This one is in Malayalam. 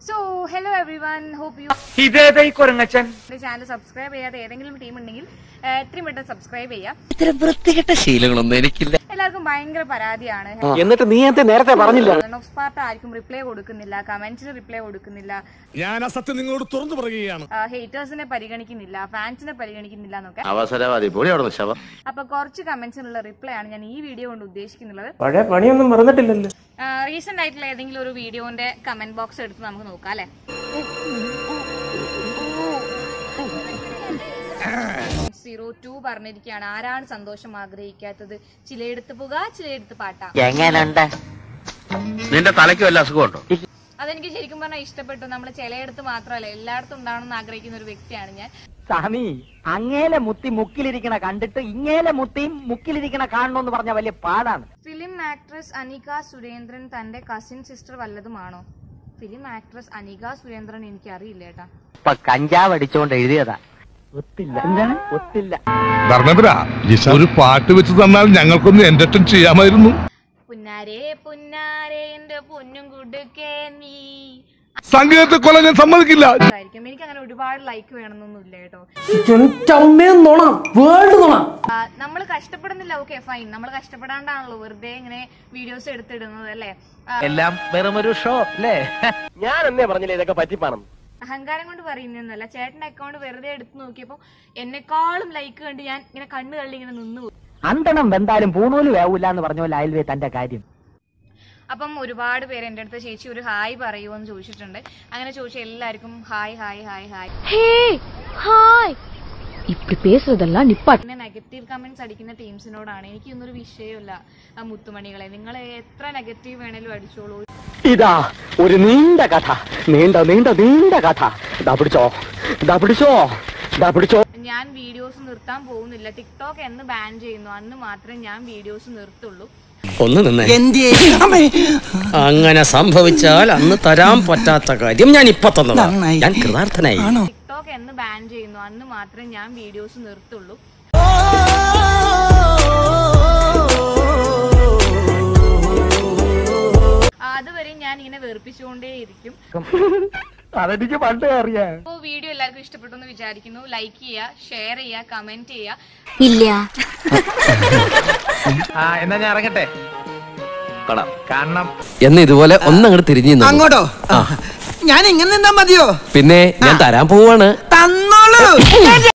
So hello everyone hope you ഇതേതാ ഈ കൊരങ്ങച്ചൻ ചാനൽ സബ്സ്ക്രൈബ് ചെയ്യാതെ ഏതെങ്കിലും ടീം ഉണ്ടെങ്കിൽ ആ, എത്രയും പെട്ടെന്ന് സബ്സ്ക്രൈബ് ചെയ്യാം ഇത്തരം വൃത്തികെട്ട ശീലങ്ങളൊന്നും എനിക്കില്ല എല്ലാവർക്കും ഭയങ്കര പരാതിയാണ് എന്നിട്ട് നീ എന്ത് നേരത്തെ പറഞ്ഞില്ല ഓഫ് പാർട്ട് ആർക്കും റിപ്ലൈ കൊടുക്കുന്നില്ല കമന്റ്സിന് റിപ്ലൈ കൊടുക്കുന്നില്ല ഞാൻ ആ സത്യം നിങ്ങളോട് തുറന്നു പറയുകയാണ് ഹേറ്റേഴ്സിനെ പരിഗണിക്കുന്നില്ല ഫാൻസിനെ പരിഗണിക്കുന്നില്ല എന്നൊക്കെ അവസരവാദി പൊടി അവിടെ നിന്ന് ശവം അപ്പൊ കുറച്ച് കമന്റ്സിനുള്ള റിപ്ലൈ ആണ് ഞാൻ ഈ വീഡിയോ കൊണ്ട് ഉദ്ദേശിക്കുന്നത് പഴയ പണിയൊന്നും മറന്നിട്ടില്ലല്ലോ റീസെന്റ് ആയിട്ടുള്ള ഏതെങ്കിലും ഒരു വീഡിയോന്റെ കമന്റ് ബോക്സ് എടുത്ത് നമുക്ക് നോക്കാം അല്ലെ സീറോ ടു പറഞ്ഞിരിക്കുകയാണ് ആരാണ് സന്തോഷം ആഗ്രഹിക്കാത്തത് ചിലയെടുത്ത് പുക ചിലയെടുത്ത് പാട്ടാ എങ്ങനുണ്ട് നിന്റെ തലയ്ക്ക് വല്ല അസുഖമുണ്ടോ അതെനിക്ക് ശരിക്കും പറഞ്ഞാൽ ഇഷ്ടപ്പെട്ടു നമ്മൾ ചിലയിടത്ത് മാത്രമല്ല എല്ലായിടത്തും ഉണ്ടാവണമെന്ന് ആഗ്രഹിക്കുന്ന ഒരു വ്യക്തിയാണ് ഞാൻ സ്വാമി അങ്ങേലെ മുത്തി മുക്കിലിരിക്കണ കണ്ടിട്ട് ഇങ്ങേലെ മുത്തിയും മുക്കിലിരിക്കണ കാണണമെന്ന് പറഞ്ഞ വലിയ പാടാണ് ഫിലിം ആക്ട്രസ് അനിക സുരേന്ദ്രൻ തന്റെ കസിൻ സിസ്റ്റർ വല്ലതുമാണോ ഫിലിം ആക്ട്രസ് അനിക സുരേന്ദ്രൻ എനിക്ക് അറിയില്ല ഏട്ടാ ഇപ്പൊ കഞ്ചാവ് അടിച്ചോണ്ട് എഴുതിയതാ ഒത്തില്ല എന്താണ് ഒത്തില്ല ധർമ്മേന്ദ്ര ഒരു പാട്ട് വെച്ച് തന്നാൽ ഞങ്ങൾക്കൊന്ന് എന്റർടൈൻ ചെയ്യാമായിരുന്നു പുന്നാരേ പുന്നാരേ എന്റെ പൊന്നും കൊടുക്കേ നീ സംഗീതത്തെ കൊല്ല ഞാൻ സമ്മതിക്കില്ല ആയിരിക്കും എനിക്ക് അങ്ങനെ ഒരുപാട് ലൈക്ക് വേണമെന്നൊന്നുമില്ല കേട്ടോ നുണ വേൾഡ് നുണ നമ്മൾ കഷ്ടപ്പെടുന്നില്ല ഓക്കെ ഫൈൻ നമ്മൾ കഷ്ടപ്പെടാണ്ടാണല്ലോ വെറുതെ ഇങ്ങനെ വീഡിയോസ് എടുത്തിടുന്നത് അല്ലേ ആ, എല്ലാം വെറുമൊരു ഷോ അല്ലേ ഞാൻ എന്നേ പറഞ്ഞില്ലേ ഇതൊക്കെ പറ്റിപ്പാണെന്ന് അഹങ്കാരം കൊണ്ട് പറയുന്നൊന്നല്ല ചേട്ടന്റെ അക്കൗണ്ട് വെറുതെ എടുത്തു നോക്കിയപ്പോ എന്നെക്കാളും ലൈക്ക് കണ്ട് ഞാൻ ഇങ്ങനെ കണ്ണു തള്ളി ഇങ്ങനെ നിന്നു പോയി. അന്തണം വെന്താലും പൂണൂല് വേവൂല എന്ന് പറഞ്ഞ പോലെ അയൽവേ തന്റെ കാര്യം അപ്പം ഒരുപാട് പേര് എൻ്റെ അടുത്ത് ചേച്ചി ഒരു ഹായ് പറയുമോ എന്ന് ചോദിച്ചിട്ടുണ്ട് അങ്ങനെ ചോദിച്ച എല്ലാവർക്കും hi hi hi hi hey hi இப்படி பேசுறதெல்லாம் நிப்பாட்டு പിന്നെ നെഗറ്റീവ് കമന്റ്സ് അടിക്കുന്ന ടീംസിനോടാണ് എനിക്കൊന്നൊരു വിഷയമില്ല ആ മുത്തുമണികളെ നിങ്ങൾ എത്ര നെഗറ്റീവ് വേണേലും അടിച്ചോളൂ ഇതാ ഒരു നീണ്ട കഥ നീണ്ട നീണ്ട നീണ്ട കഥ ദാ പിടിച്ചോ ദാ പിടിച്ചോ ദാ പിടിച്ചോ ഞാൻ വീഡിയോസ് നിർത്താൻ പോകുന്നില്ല ടിക്ടോക്ക് എന്ന് ബാൻ ചെയ്യുന്നു അന്ന് മാത്രമേ ഞാൻ വീഡിയോസ് നിർത്തുള്ളൂ ഒന്ന് നിന്നേ അങ്ങനെ സംഭവിച്ചാൽ അന്ന് തരാൻ പറ്റാത്ത കാര്യം ഞാൻ ഇപ്പൊ തന്നതാ ഞാൻ കൃതാർത്ഥനായി ടിക്ടോക്ക് എന്ന് ബാൻ ചെയ്യുന്നു അന്ന് മാത്രമേ ഞാൻ വീഡിയോസ് നിർത്തുള്ളൂ അതുവരെ ഞാൻ ഇങ്ങനെ വെറുപ്പിച്ചുകൊണ്ടേയിരിക്കും അതെനിക്ക് പണ്ടേ അറിയാം അപ്പോൾ വീഡിയോ എല്ലാവർക്കും ഇഷ്ടപ്പെട്ടു എന്ന് വിചാരിക്കുന്നു ലൈക്ക് ചെയ്യുക ഷെയർ ചെയ്യുക കമന്റ് ചെയ്യുക இல்லையா എന്നാ ഞാൻ ഇറങ്ങട്ടെ കാണാം കാണണം എന്ന് ഇതുപോലെ ഒന്നങ്ങോട്ട് തിരിഞ്ഞു അങ്ങോട്ടോ ഞാൻ ഇങ്ങനെ നിന്നാ മതിയോ പിന്നെ ഞാൻ തരാൻ പോവാണ് തന്നോളൂ